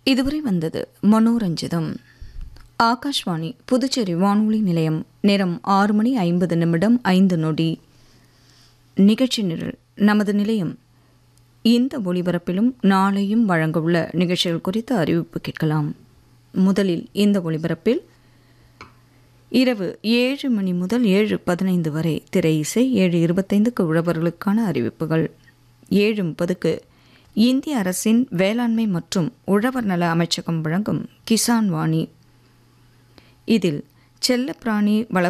இதுவரை வந்தது மனோரஞ்சிதம் ஆகாஷ்வாணி புதுச்சேரி வானொலி நிலையம் நேரம் ஆறு மணி ஐம்பது நிமிடம் ஐந்து நொடி நிகழ்ச்சி நிரல் நமது நிலையம் இந்த ஒளிபரப்பிலும் நாளையும் வழங்கவுள்ள நிகழ்ச்சிகள் குறித்த அறிவிப்பு கேட்கலாம் முதலில் இந்த ஒளிபரப்பில் இரவு ஏழு மணி முதல் ஏழு பதினைந்து வரை திரை இசை ஏழு இருபத்தைந்துக்கு உழவர்களுக்கான அறிவிப்புகள் ஏழு முப்பதுக்கு இந்திய அரசின் வேளாண்மை மற்றும் உழவர் நல அமைச்சகம் வழங்கும் கிசான் வாணி இதில் செல்லப்பிராணி வள